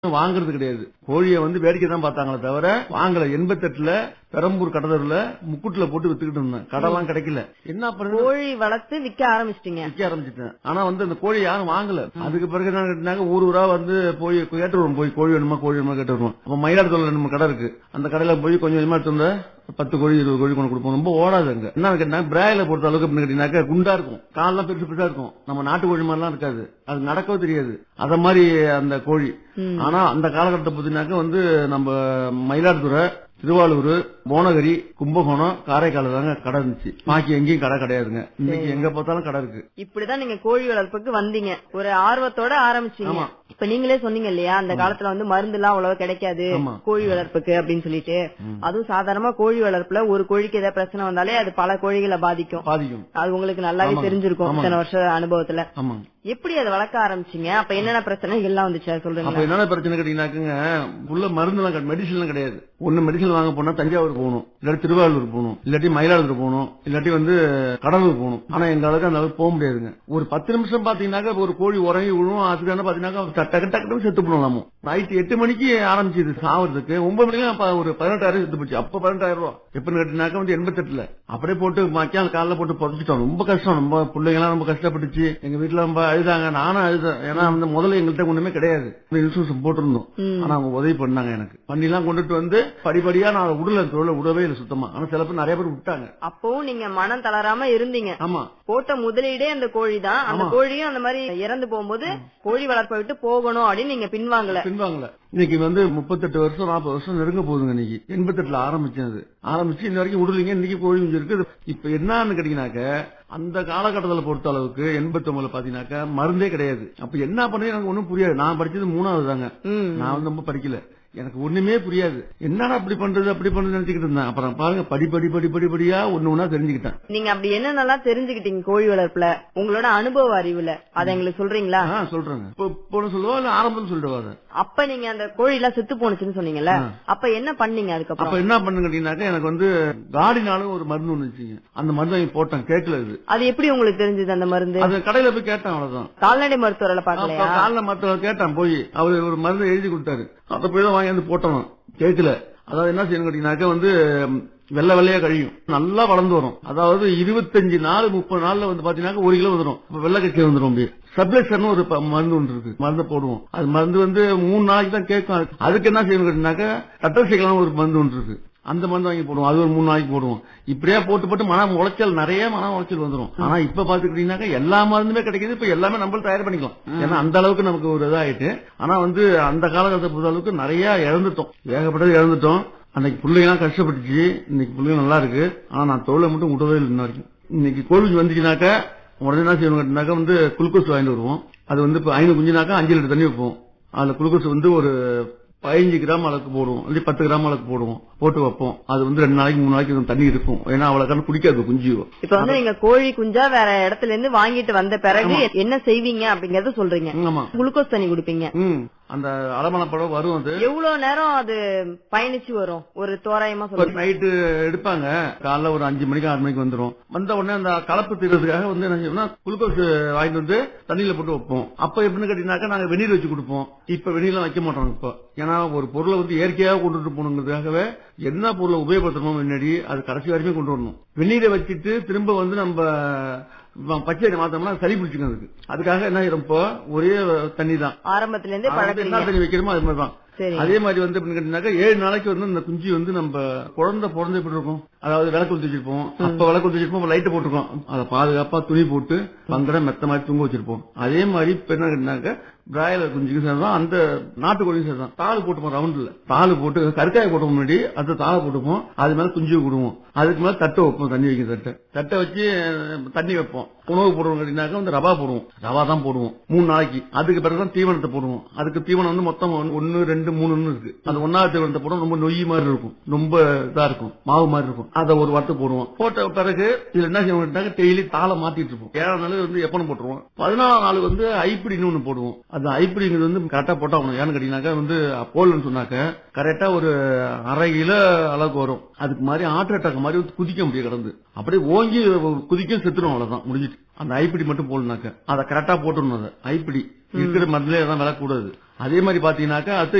வாங்குறது கிடையாது கோழியை வந்து வேடிக்கை தான் பார்த்தாங்களே தவிர வாங்கல எண்பத்தெட்டுல பெரம்பூர் கடலூர்ல முக்குட்டுல போட்டு வித்துக்கிட்டு இருந்தேன் கடலாம் கிடைக்கல என்ன பண்ணுறது கோழி வளர்த்து விக்க ஆரம்பிச்சிட்டீங்க விற்க ஆரம்பிச்சிட்டேன் ஆனா வந்து அந்த கோழி யாரும் வாங்கல அதுக்கு பிறகு என்ன கேட்டாங்க ஊர் ஊரா வந்து போய் கேட்டு வருவோம் போய் கோழி வேணுமா கோழி வேணுமா கேட்டு வருவோம் அப்ப மயிலாடுதுறையில நம்ம கடை இருக்கு அந்த கடையில போய் கொஞ்சம் கொஞ்சமா எடுத்து வந்தா பத்து கோழி இருபது கோழி கொண்டு கொடுப்போம் ரொம்ப ஓடாது அங்க என்ன கேட்டா பிராயில பொறுத்த அளவுக்கு அப்படின்னு கேட்டீங்கன்னாக்கா குண்டா இருக்கும் கால்லாம் பெருசு பெருசா இருக்கும் நம்ம நாட்டு கோழி மாதிரிலாம் இருக்காது அது நடக்கவே தெரியாது அத மாதிரி அந்த கோழி ஆனா அந்த காலகட்டத்தை பார்த்தீங்கன்னாக்கா வந்து நம்ம மயிலாடுதுறை திருவாரூர் புவனகிரி கும்பகோணம் காரைக்கால் தாங்க கடை இருந்துச்சு பாக்கி எங்கேயும் கடை கிடையாதுங்க இன்னைக்கு எங்க பார்த்தாலும் கடை இருக்கு இப்படிதான் நீங்க கோழி வளர்ப்புக்கு வந்தீங்க ஒரு ஆர்வத்தோட ஆரம்பிச்சீங்க ஆமா. இப்ப நீங்களே சொன்னீங்க இல்லையா அந்த காலத்துல வந்து மருந்து எல்லாம் அவ்வளவு கிடைக்காது ஆமா. கோழி வளர்ப்புக்கு அப்படின்னு சொல்லிட்டு அதுவும் சாதாரணமா கோழி வளர்ப்புல ஒரு கோழிக்கு ஏதாவது பிரச்சனை வந்தாலே அது பல கோழிகளை பாதிக்கும் பாதிக்கும் அது உங்களுக்கு நல்லாவே ஆமாங்க. தெரிஞ்சிருக்கும் ஆமாங்க. இத்தனை வருஷ அனுபவத்துல ஆமாங்க எப்படி அதை வளர்க்க ஆரம்பிச்சீங்க அப்ப என்னென்ன பிரச்சனைகள் எல்லாம் வந்துச்சு அதை அப்ப சொல்றீங்களா என்னென்ன பிரச்சனை கேட்டீங்கன்னாக்குங்க உள்ள மருந்து மெடிசன் எல்லாம் கிடையாது ஒண்ணு மெடிசன் வாங்க போனா தஞ்சாவூர் போகணும் இல்லாட்டி திருவாரூர் போகணும் இல்லாட்டி மயிலாடுதுறை போகணும் இல்லாட்டி வந்து கடலூர் போகணும் ஆனா எங்க அளவுக்கு அந்த அளவுக்கு போக முடியாதுங்க ஒரு பத்து நிமிஷம் பாத்தீங்கன்னாக்கா ஒரு கோழி உறங்கி விழுவும் அதுக்கு என்ன பாத்தீங்கன்னாக்கா டக்கு டக்கு செத்து போடலாமோ நைட் எட்டு மணிக்கு ஆரம்பிச்சது சாவறதுக்கு ஒன்பது மணிக்கு அப்ப ஒரு பதினெட்டாயிரம் செத்து போச்சு அப்ப பதினெட்டாயிரம் ரூபாய் எப்பன்னு கேட்டீங்கன்னாக்கா வந்து எண்பத்தெட்டுல அப்படியே போட்டு மக்கியால் காலைல போட்டு புதைச்சிட்டோம் ரொம்ப கஷ்டம் ரொம்ப பிள்ளைங்க எல்லாம் ரொம்ப கஷ்டப்பட்டுச்சு எங்க வீட்டுல ரொம்ப அழுதாங்க நானும் அழுதேன் ஏன்னா அந்த முதல்ல எங்கள்கிட்ட ஒண்ணுமே கிடையாது இன்சூரன்ஸ் போட்டிருந்தோம் ஆனா அவங்க உதவி பண்ணாங்க எனக்கு பண்ணி எல்லாம் கொண்டுட்டு வந்து படிப்படியா நான் உடல தொழில விடவே இல்லை சுத்தமா ஆனா சில பேர் நிறைய பேர் விட்டாங்க அப்பவும் நீங்க மனம் தளராம இருந்தீங்க ஆமா போட்ட முதலீடே அந்த கோழி தான் அந்த ஆமா. கோழியும் அந்த மாதிரி இறந்து போகும்போது கோழி வளர்ப்பை விட்டு போகணும் அப்படின்னு நீங்க பின்வாங்கல பின்வாங்கல இன்னைக்கு வந்து முப்பத்தெட்டு வருஷம் நாற்பது வருஷம் நெருங்க போகுதுங்க இன்னைக்கு எண்பத்தெட்டுல ஆரம்பிச்சேன் அது ஆரம்பிச்சு இன்ன வரைக்கும் விடலீங்க இன்னைக்கு கோழி குஞ்சு இருக்கு இப்ப என்னன்னு கேட்டீங்கன்னாக்க அந்த காலகட்டத்தில் பொறுத்த அளவுக்கு எண்பத்தி ஒன்பதுல பாத்தீங்கன்னாக்க மருந்தே கிடையாது அப்ப என்ன பண்ணி எனக்கு ஒண்ணும் புரியாது நான் படிச்சது மூணாவது தாங்க ம். நான் வந்து ரொம்ப படிக்கல எனக்கு ஒண்ணுமே புரியாது என்னடா அப்படி பண்றது அப்படி பண்றது நினைச்சுக்கிட்டு இருந்தேன் அப்புறம் பாருங்க படி படி படி படி படியா ஒண்ணு ஒண்ணா தெரிஞ்சுக்கிட்டேன் நீங்க அப்படி என்னென்னலாம் தெரிஞ்சுக்கிட்டீங்க கோழி வளர்ப்புல உங்களோட அனுபவ அறிவுல அத எங்களுக்கு சொல்றீங்களா ஆ, சொல்றேங்க இப்போ இப்போ சொல்லுவா இல்ல ஆரம்பத்தில் சொல்லிடுவா அதை அப்ப நீங்க அந்த கோழி எல்லாம் செத்து போனுச்சுன்னு சொன்னீங்கல்ல ஆ. அப்ப என்ன பண்ணீங்க அதுக்கப்புறம் அப்ப என்ன பண்ணுங்க கேட்டீங்கன்னாக்க எனக்கு வந்து காடினாலும் ஒரு மருந்து ஒண்ணு வச்சுங்க அந்த மருந்து வாங்கி போட்டேன் கேட்கல இது அது எப்படி உங்களுக்கு தெரிஞ்சது அந்த மருந்து அது கடையில போய் கேட்டேன் அவ்வளவுதான் கால்நடை மருத்துவரை அப்ப பாக்கலையா காலைல மத்த கேட்டேன் போய் அவர் ஒரு மருந்து எழுதி கொடுத்தாரு அத போய் தான் வாங்கி வந்து போட்டோம் கேட்கல அதாவது என்ன செய்யணும் கேட்டீங்கன்னாக்க வந்து ம், வெள்ளை வெள்ளையா கழியும் நல்லா வளர்ந்து வரும் அதாவது இருபத்தஞ்சு நாள் முப்பது நாள்ல வந்து பாத்தீங்கன்னா ஒரு கிலோ வந்துடும் அப்ப வெள்ளை கட்சி வந்துடும் அப்படியே சப்ளைசர்னு ஒரு ப- மருந்து ஒன்று இருக்கு மருந்து போடுவோம் அது மருந்து வந்து மூணு நாளைக்கு தான் கேட்கும் அதுக்கு- அதுக்கு என்ன செய்யணும் கேட்டீங்கன்னாக்க டட்டர்சிக்கலாம் ஒரு மருந்து ஒன்று இருக்கு அந்த மருந்து வாங்கி போடுவோம் அது ஒரு மூணு நாளைக்கு போடுவோம் இப்படியே போட்டு போட்டு மன உளைச்சல் நிறைய மன உளைச்சல் வந்துடும் ஆனா இப்ப பாத்துக்கிட்டீங்கன்னாக்கா எல்லா மருந்துமே கிடைக்குது இப்ப எல்லாமே நம்ம தயார் பண்ணிக்கலாம் ஏன்னா அந்த அளவுக்கு நமக்கு ஒரு இதாயிட்டு ஆனா வந்து அந்த காலகட்டத்தை பொறுத்த அளவுக்கு நிறைய இழந்துட்டோம் ஏகப்பட்டது இழந்துட்டோம் அன்னைக்கு பிள்ளைங்கலாம் கஷ்டப்பட்டுச்சு இன்னைக்கு பிள்ளைங்க நல்லா இருக்கு ஆனா நான் தொழிலை மட்டும் விடவே இல்லை இன்ன வரைக்கும் இன்னைக்கு கோவிட் வந்துச்சுனாக்கா உடனே என்ன செய்யணும் கேட்டீங்கன்னாக்கா வந்து குளுக்கோஸ் வாங்கிட்டு வருவோம் அது வந்து இப்ப ஐநூறு குஞ்சுனாக்கா அஞ்சு லிட்டர் தண்ணி வைப்போம் அதுல குளுக்கோஸ் வந்து ஒரு பதினஞ்சு கிராம் அளவுக்கு போடுவோம் இல்லை பத்து கிராம் அளவுக்கு போடுவோம் போட்டு வைப்போம் அது வந்து ரெண்டு நாளைக்கு மூணு நாளைக்கு தண்ணி இருக்கும் ஏன்னா அவ்வளவு கண்ணு குடிக்காது குஞ்சு இப்ப வந்து நீங்க கோழி குஞ்சா வேற இடத்துல இருந்து வாங்கிட்டு வந்த பிறகு என்ன செய்வீங்க அப்படிங்கறத சொல்றீங்க ஆமா குளுக்கோஸ் தண்ணி குடிப்பீங்க ம் அந்த அலமலப்படம் வரும் அது எவ்வளவு நேரம் அது பயணிச்சு வரும் ஒரு தோராயமா சொல்லுங்க நைட்டு எடுப்பாங்க காலைல ஒரு அஞ்சு மணிக்கு ஆறு மணிக்கு வந்துரும் வந்த உடனே அந்த கலப்பு தீர்றதுக்காக வந்து என்ன செய்வோம்னா குளுக்கோஸ் வாங்கிட்டு வந்து தண்ணியில போட்டு வைப்போம் அப்ப எப்படின்னு கேட்டீங்கன்னாக்கா நாங்க வெந்நீர் வச்சு கொடுப்போம் இப்ப வெந்நீர்லாம் வைக்க மாட்டோம் இப்போ ஏன்னா ஒரு பொருளை வந்து இயற்கையாக கொண்டுட்டு போகணுங்கிறதுக்காகவே என்ன பொருளை உபயோகப்படுத்தணுமோ முன்னாடி அது கடைசி வரைக்கும் கொண்டு வரணும் வெந்நீரை வச்சுட்டு திரும்ப வந்து நம்ம வ- பச்சை மாத்தோம்னா சளி பிடிச்சிக்கும் அதுக்கு அதுக்காக என்ன ஆயிரும் இப்போ ஒரே தண்ணி தான் ஆரம்பத்துல இருந்தே அது வந்து என்ன பழக்கிறீங்க தண்ணி வைக்கிறோமோ அது மாதிரி தான் சரி அதே மாதிரி வந்து எப்படின்னு கேட்டீங்கன்னாக்கா ஏழு நாளைக்கு வந்து இந்த குஞ்சு வந்து நம்ம குழந்தை பிறந்து எப்படி இருக்கும் அதாவது விளக்கு ஊத்தி வச்சிருப்போம் அப்ப விளக்கு ஊத்தி வச்சிருப்போம் லைட் போட்டிருக்கோம் அதை பாதுகாப்பா துணி போட்டு பங்கட மெத்த மாதிரி தூங்க வச்சிருப்போம் அதே மாதிரி இப்ப என்ன கேட்டீங்கன்னாக்க பிராய்லர் குஞ்சுக்கு சேர்ந்தான் அந்த நாட்டுக்கோழியும் சேர்ந்தான் தாள் போட்டுப்போம் ரவுண்ட்ல தாள் போட்டு கருக்காய போட்ட முன்னாடி அந்த தாளை போட்டுப்போம் அது மேல குஞ்சு விடுவோம் அதுக்கு மேல தட்டை வைப்போம் தண்ணி வைக்க தட்டை தட்டை வச்சு அஹ், தண்ணி வைப்போம் உணவு போடுவோம் கேட்டீங்கன்னாக்கா வந்து ரவா போடுவோம் ரவா தான் போடுவோம் மூணு நாளைக்கு அதுக்கு பிறகுதான் தீவனத்தை போடுவோம் அதுக்கு தீவனம் வந்து மொத்தம் ஒன்னு ரெண்டு மூணுன்னு இருக்கு அந்த ஒன்னாவது தீவனத்தை போடும் ரொம்ப நொய் மாதிரி இருக்கும் ரொம்ப இதா இருக்கும் மாவு மாதிரி இருக்கும் அதை ஒரு வாரத்துக்கு போடுவோம் போட்ட பிறகு இதுல என்ன செய்வோம் டெய்லி தாளை மாத்திட்டு இருப்போம் ஏழாம் நாள் வந்து எப்பன்னு போட்டுருவோம் பதினாலாம் நாள் வந்து ஐப்பிடின்னு ஒண்ணு போடுவோம் அந்த ஐப்பிடிங்கிறது வந்து கரெக்டா போட்டா ஆகணும் ஏன்னு கேட்டீங்கன்னாக்கா வந்து போலன்னு சொன்னாக்க கரெக்டா ஒரு அரை கிலோ அளவுக்கு வரும் அதுக்கு மாதிரி ஆட்டு அட்டாக் மாதிரி வந்து குதிக்க முடியும் கடந்து அப்படியே ஓங்கி குதிக்க செத்துரும் அவ்வளவுதான் முடிஞ்சிட்டு அந்த ஐப்பிடி மட்டும் போடணுனாக்க அதை கரெக்டா போட்டுடணும் அதை ஐப்பிடி இருக்கிற மருந்துல எதாவது விளக்கூடாது அதே மாதிரி பாத்தீங்கன்னாக்கா அடுத்து